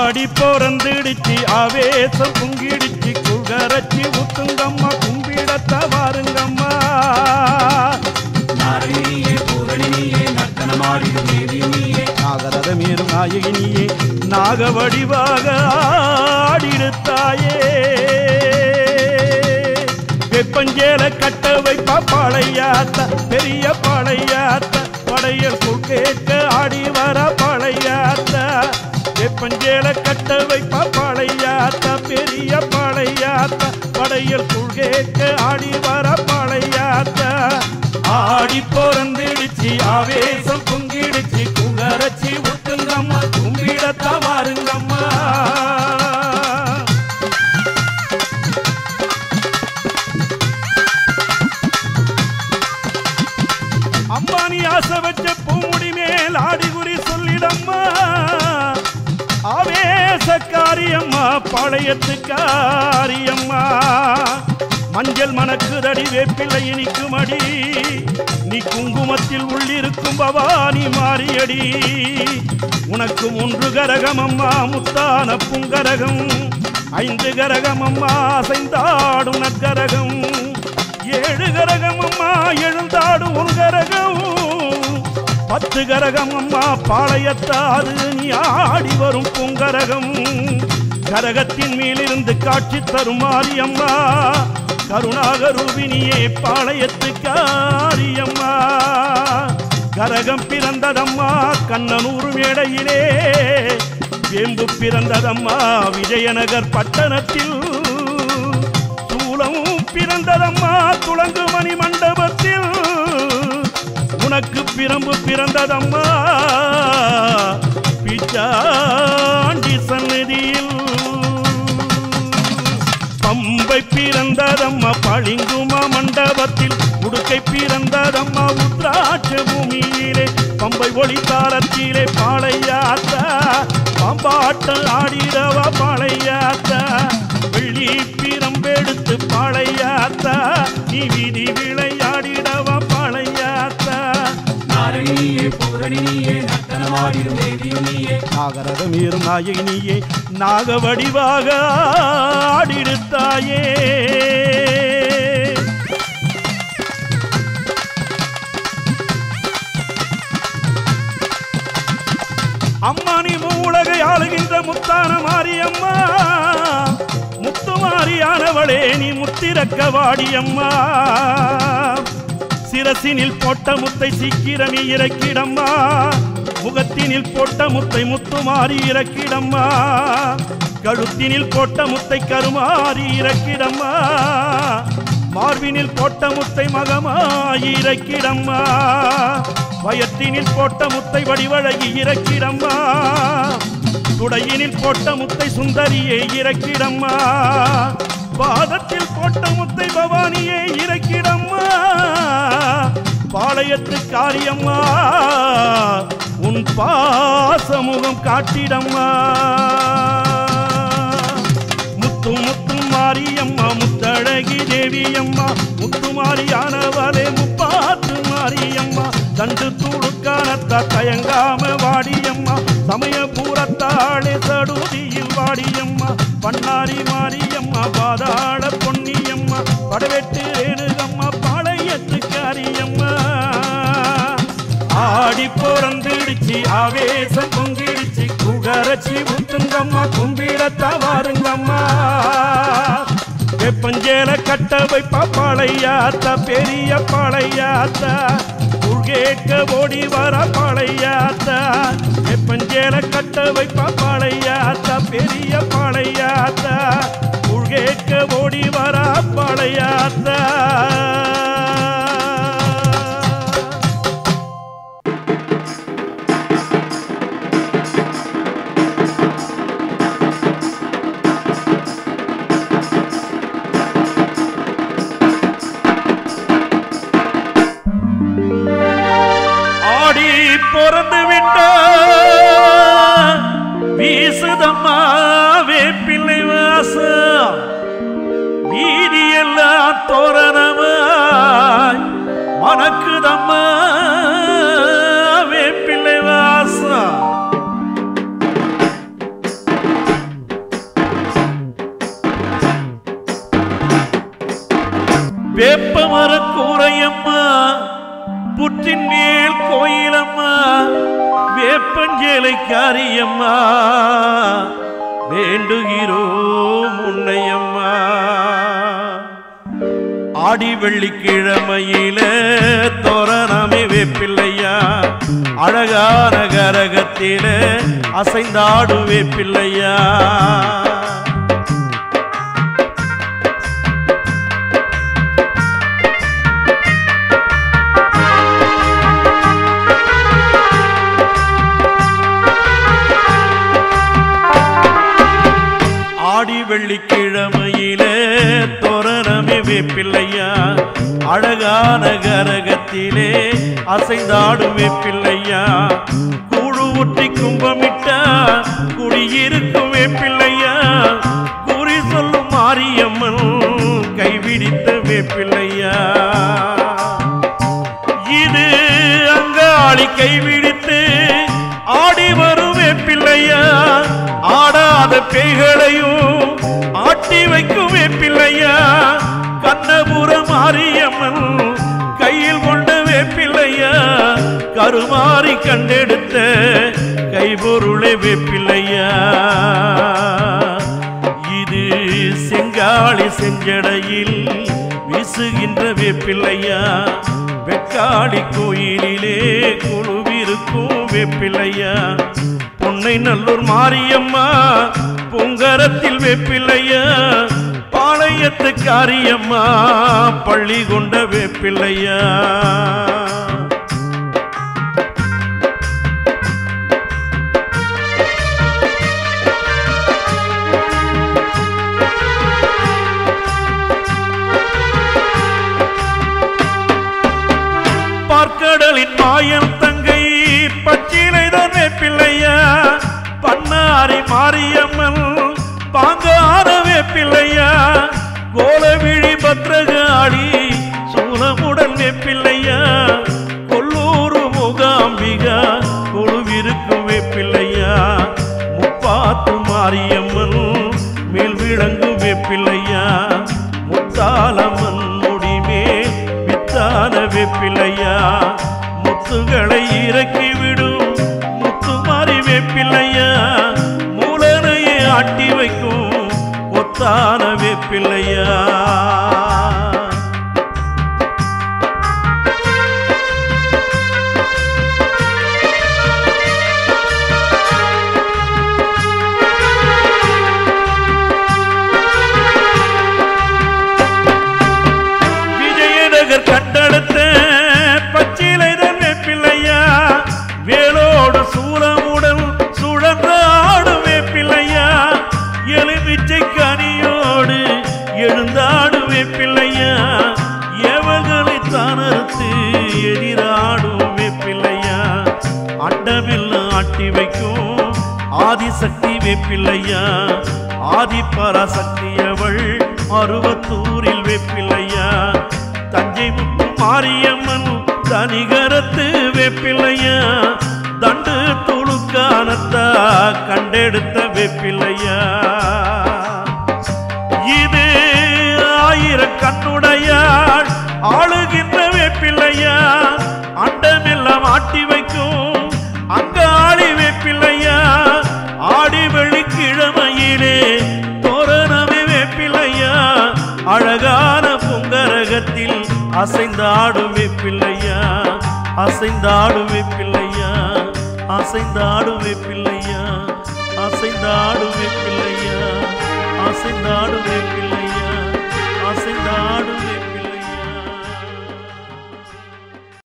ஆடி பிறந்துடுச்சு ஆவேசம் பொங்கிடுச்சு குகரச்சி ஊத்துங்கம்மா கும்பிடத்த வாருங்கம்மா நாரணியே பூரணியே நர்த்தனமாடிடும் தேவியும் நீயே நாகரதமேறும் நாயகினியே நாக வடிவாக ஆடிடுத்தாயே வெப்பஞ்சேல கட்ட வைப்பா பாளையாத்த பெரிய பாளையாத்த படையல் புல் கேட்க ஆடி வர பாளையாத்த வெப்பஞ்சேல கட்ட வைப்பா பாளையாத்த பெரிய பாளையாத்த படையல் புல் கேட்க ஆடி வர பாளையாத்த ஆடி பிறந்திடுச்சு ஆவேசம் பொங்கிடுச்சு குங்கரச்சி ஊத்துங்கம்மா கும்பிடத்தான் வாருங்கம்மா அம்மா நீ ஆசை வச்ச பூமுடி மேல் ஆடி குறி சொல்லிடம்மா ஆவேசக்காரியம்மா பாளையத்துக்காரியம்மா மஞ்சள் மணக்குதடி வேப்பிள்ளை இனிக்குமடி நீ குங்குமத்தில் உள்ளிருக்கும் பவானி மாறியடி உனக்கு மூன்று கரகம் அம்மா முத்தான புங்கரகம் ஐந்து கரகம் அம்மா அசைந்தாடும் நக்கரகம் ஏழு கரகம் அம்மா எழுந்தாடும் உன் கரகம் பத்து கரகம் அம்மா பாளையத்தாது நீ ஆடி வரும் பூங்கரகம் கரகத்தின் மேலிருந்து காட்சி தரும் மாரியம்மா கருணாகரூபினியே பாளையத்து காரியம்மா கரகம் பிறந்ததம்மா கண்ணனூர் மேடையிலே வேம்பு பிறந்ததம்மா விஜயநகர் பட்டணத்தில் சூலம் பிறந்ததம்மா துளங்கு மணி மண்டபத்தில் உனக்கு பிரம்பு பிறந்ததம்மா பிச்சாண்டி சந்நிதியில் பம்பை பிறந்ததம்மா பளிங்குமா மண்டபத்தில் உடுக்கை பிறந்ததம்மா உத்ராட்ச பூமியிலே பம்பை ஒளி தாரத்திலே பாளையாத்த பாம்பாட்டம் ஆடிடவ பாளையாத்த வெள்ளி பிரம்பெடுத்து பாளையாத்த நீ வீதி விளையாடிடவ பாளையாத்த நாரணியே பூரணியே நர்த்தனமாடிடும் தேவியும் நீயே நாகரதம் ஏறும் நாயகினியே நாக வடிவாக ஆடிடுத்தாயே அம்மா நீ மூலகை ஆளுகின்ற முத்தான மாரியம்மா முத்துமாரியானவளே நீ முத்திரக்க வாடியம்மா சிரசினில் போட்ட முத்தை சீக்கிரமே இறக்கிடம்மா முகத்தினில் போட்ட முத்தை முத்துமாரி இறக்கிடம்மா கழுத்தினில் போட்ட முத்தை கருமாறி இறக்கிடம்மா மார்பினில் போட்ட முத்தை மகமாயி இறக்கிடம்மா வயத்தினில் போட்ட முத்தை வடிவழகி இறக்கிடம்மா துடையினில் போட்ட முத்தை சுந்தரியே இறக்கிடம்மா பாதத்தில் போட்ட முத்தை பவானியே இறக்கிடம்மா பாளையத்து காரியம்மா உன் பாசமுகம் காட்டிடம்மா முத்து முத்து மாரியம்மா முத்தழகி தேவியம்மா முத்து மாரியானவளே முப்பாத்து மாரியம்மா தண்டு துடுக்கானத்தா தயங்காம வாடியம்மா சமய பூரத்தாளே சடுதியில் வாடியம்மா பண்ணாரி மாரியம்மா பாதாள பொன்னியம்மா படவெட்டு ரேணுகம்மா பாளையத்து காரியம்மா ஆடி பிறந்துடுச்சு ஆவேசம் பொங்கிடுச்சு குகரச்சி ஊத்துங்கம்மா கும்பிடத்தா வாருங்கம்மா வெப்பஞ்சேல கட்ட வைப்பா பாளையாத்தா பெரிய பாளையாத்தா உள்கேட்க ஓடி வர பாளையாத்தா வெப்பஞ்சேல கட்ட வைப்பா பாளையாத்தா பெரிய பாளையாத்தா உள்கேட்க ஓடி வர பாளையாத்தா ஆடி பிறந்து விட்ட வீசுதம்மா வேப்பிள்ளை வாசம் வீதியெல்லாம் தோரணமாய் மணக்குதம்மா வேப்பிள்ளை வாசம் மாரியம்மா புற்றின் மேல் கோயிலம்மா வேப்பஞ்சேலை காரியம்மா வேண்டுகிறோம் உன்னையம்மா ஆடி வெள்ளிக்கிழமையில தோரணமே வேப்பில்லையா அழகான கரகத்தில அசைந்தாடு வேப்பில்லையா ஆடி வெள்ளிக்கிழமையிலே தோரணமே வேப்பில்லையா அழகான கரகத்திலே அசைந்தாடும் வேப்பில்லையா கூழு ஊற்றி கும்பமிட்டா குடியிருக்கும் வேப்பில்லையா குறி சொல்லும் மாரியம்மன் கைவிடித்த வேப்பில்லையா இது அங்காளி கைவிடித்து ஆடி வரும் வேப்பில்லையா ஆடாத பேய்களையும் ஆட்டி வைக்கும் வேப்பில்லையா கண்ணபுர மாரியம்மன் கையில் கொண்ட வேப்பில்லையா கருமாறி கண்டெடுத்த கைபொருளே வேப்பில்லையா இது செங்காளி செஞ்சடையில் வீசுகின்ற வேப்பில்லையா வெக்காளி கோயிலிலே குழுவிருக்கும் வேப்பில்லையா பொன்னை நல்லூர் மாரியம்மா பொங்கரத்தில் வேப்பில்லையா பாளையத்து காரியம்மா பள்ளி கொண்ட வேப்பில்லையா பார்க்கடலின் மாயம் தங்கை பச்சிலைதான் வேப்பில்லையா பண்ணாரி மாரியம்மன் பாங்கான வேப்பில்லையா கோலவிழி பத்ரகாளி சூலமுடன் வேப்பில்லையா கொல்லூரு முகாம்பிகா கொழுவிருக்கும் வேப்பில்லையா முப்பாத்து மாரியம்மன் மேல் விளங்கும் வேப்பில்லையா முத்தாலம்மன் முடிமேல் வித்தான வேப்பில்லையா முத்துகளை இறக்கி விடும் முத்துமாரி வேப்பில்லையா மூலனையை ஆட்டி வைக்கும் ஒத்தான வேப்பில்லையா விஜயநகர் கண்டெடுத்த பச்சிலைதான் வேப்பில்லையா வேலோடு சூலமுடன் சுழன்ற ஆடு வேப்பில்லையா எலுமிச்சை கனியோடு எழுந்தாடு வேப்பில்லையா எவர்களை தானறுத்து எதிராடும் வேப்பில்லையா அண்டவில் ஆட்டி வைக்கும் ஆதிசக்தி வேப்பில்லையா ஆதி பராசக்தி அவள் அருவத்தூரில் வேப்பில்லையா தஞ்சை முத்து மாரியம்மன் தனிகரத்து வேப்பில்லையா தண்டு துளுக்கானத்தா கண்டெடுத்த வேப்பில்லையா இது ஆயிரம் கண்ணுடையாள் ஆளுகின்ற வேப்பில்லையா அண்டமெல்லாம் ஆட்டி வைக்கும் அங்க ஆளி வேப்பில்லையா ஆடி வெள்ளிக்கிழமையிலே தோரணமே வேப்பில்லையா அழகான பொங்கரகத்தில் அசைந்தாடும் வேப்பில்லையா அசைந்தாடும் வேப்பில்லையா அசைந்தாடும் வேப்பில்லையா அசைந்தாடும் வேப்பில்லையா அசைந்தாடும் வேப்பில்லையா